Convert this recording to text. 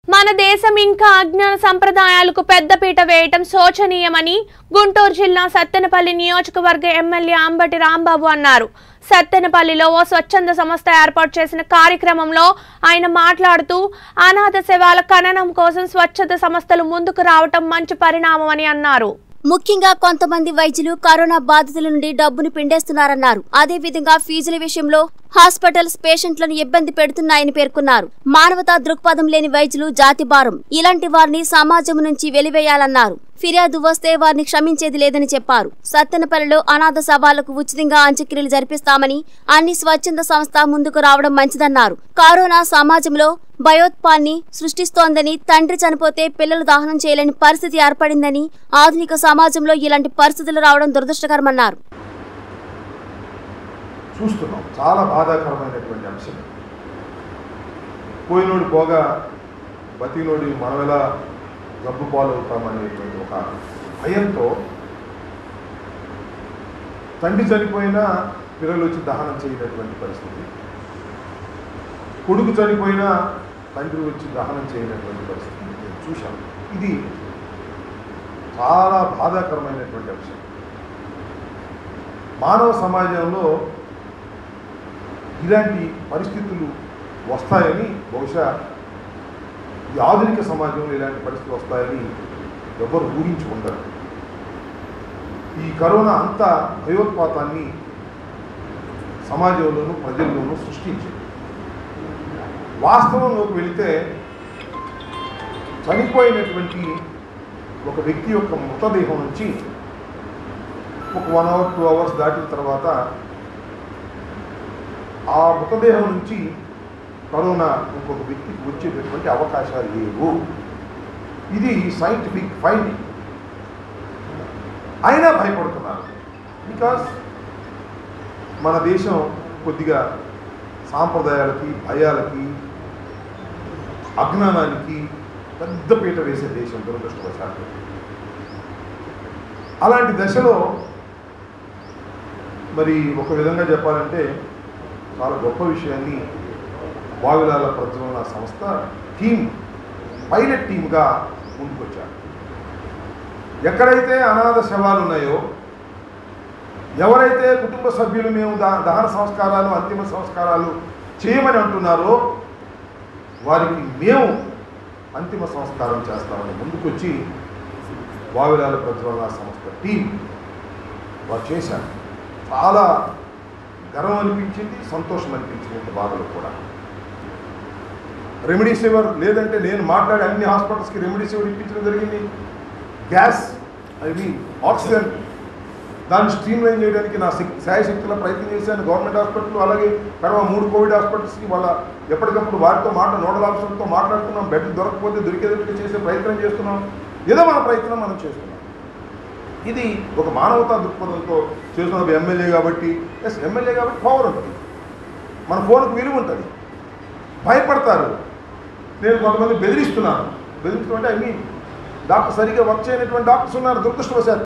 మన దేశం ఇంకా అజ్ఞాన సంప్రదాయాలకు పెద్దపీట వేయటం శోచనీయమని గుంటూరు జిల్లా సత్తెనపల్లి నియోజకవర్గ ఎమ్మెల్యే అంబటి రాంబాబు అన్నారు సత్తెనపల్లిలో ఓ స్వచ్ఛంద సంస్థ ఏర్పాటు చేసిన కార్యక్రమంలో ఆయన మాట్లాడుతూ అనాథ శవాల ఖననం కోసం స్వచ్ఛత సంస్థలు ముందుకు రావటం మంచి పరిణామమని అన్నారు ముఖ్యంగా కొంతమంది వైద్యులు కరోనా బాధితుల నుండి డబ్బును పిండేస్తున్నారన్నారు అదే విధంగా ఫీజుల విషయంలో హాస్పిటల్స్ పేషెంట్లను ఇబ్బంది పెడుతున్నాయని పేర్కొన్నారు మానవతా దృక్పథం లేని వైద్యులు జాతి భారం ఇలాంటి వారిని సమాజం నుంచి వెలివేయాలన్నారు ఫిర్యాదు వస్తే వారిని క్షమించేది లేదని చెప్పారు సత్తెనపల్లిలో అనాథ సభలకు ఉచితంగా అంత్యక్రియలు జరిపిస్తామని అన్ని స్వచ్ఛంద సంస్థ ముందుకు రావడం మంచిదన్నారు కరోనా సమాజంలో భయోత్పాన్ని సృష్టిస్తోందని తండ్రి చనిపోతే పిల్లలు దహనం చేయలేని పరిస్థితి ఏర్పడిందని ఆధునిక సమాజంలో ఇలాంటి పరిస్థితులు రావడం దురదృష్టకరమన్నారు చూస్తున్నాం చాలా బాధాకరమైనటువంటి అంశం పోయినోడు పోగా బతినోడి మనం ఎలా గబ్బు పాలవుతామనేటువంటి ఒక భయంతో తండ్రి చనిపోయినా పిల్లలు వచ్చి దహనం చేయనటువంటి పరిస్థితి కొడుకు చనిపోయినా తండ్రి వచ్చి దహనం చేయనటువంటి పరిస్థితి నేను చూశాను ఇది చాలా బాధాకరమైనటువంటి అంశం మానవ సమాజంలో ఇలాంటి పరిస్థితులు వస్తాయని బహుశా ఈ ఆధునిక సమాజంలో ఇలాంటి పరిస్థితులు వస్తాయని ఎవరు ఊహించి ఉండరు ఈ కరోనా అంత భయోత్పాతాన్ని సమాజంలోనూ ప్రజల్లోనూ సృష్టించింది వాస్తవంలోకి వెళితే చనిపోయినటువంటి ఒక వ్యక్తి యొక్క మృతదేహం నుంచి ఒక వన్ అవర్ టూ అవర్స్ దాటిన తర్వాత ఆ మృతదేహం నుంచి కరోనా ఇంకొక వ్యక్తికి వచ్చేటటువంటి అవకాశాలు లేవు ఇది సైంటిఫిక్ ఫైండింగ్ అయినా భయపడుతున్నారు బికాస్ మన దేశం కొద్దిగా సాంప్రదాయాలకి భయాలకి అజ్ఞానానికి పెద్ద పీట వేసే దేశం దురదృష్టవశాత్తు అలాంటి దశలో మరి ఒక విధంగా చెప్పాలంటే చాలా గొప్ప విషయాన్ని వావిలాల ప్రజ్వలన సంస్థ టీం పైలట్ టీమ్గా ముందుకొచ్చారు ఎక్కడైతే అనాథ శవాలు ఉన్నాయో ఎవరైతే కుటుంబ సభ్యులు మేము దా దహన సంస్కారాలు అంతిమ సంస్కారాలు చేయమని అంటున్నారో వారికి మేము అంతిమ సంస్కారం చేస్తామని ముందుకొచ్చి వావిలాల ప్రజ్వలన సంస్థ టీం వారు చేశారు చాలా గర్వం అనిపించింది సంతోషం అనిపించింది ఇంత బాధలు కూడా రెమెడీసివర్ లేదంటే నేను మాట్లాడే అన్ని హాస్పిటల్స్కి రెమెడీసివర్ ఇప్పించడం జరిగింది గ్యాస్ ఐ మీన్ ఆక్సిజన్ దాన్ని స్ట్రీమ్ లైన్ చేయడానికి నా శక్తి శాయశక్తిలో ప్రయత్నం చేశాను గవర్నమెంట్ హాస్పిటల్ అలాగే కడవ మూడు కోవిడ్ హాస్పిటల్స్కి వాళ్ళ ఎప్పటికప్పుడు వారితో మాట నోడల్ ఆఫీసర్తో మాట్లాడుతున్నాం బెడ్ దొరకకపోతే దొరికేదట్టుగా చేసే ప్రయత్నం చేస్తున్నాం ఏదో మన ప్రయత్నం మనం చేస్తున్నాం ఇది ఒక మానవతా దృక్పథంతో చేస్తున్న ఎమ్మెల్యే కాబట్టి ఎస్ ఎమ్మెల్యే కాబట్టి పవర్ ఉంటుంది మన ఫోన్కి విలువ ఉంటుంది భయపడతారు నేను కొంతమంది బెదిరిస్తున్నాను బెదిరిస్తున్నట్టు ఐ మీన్ డాక్టర్ సరిగ్గా వర్క్ చేయనటువంటి డాక్టర్స్ ఉన్నారు దురదృష్టవశాత్తు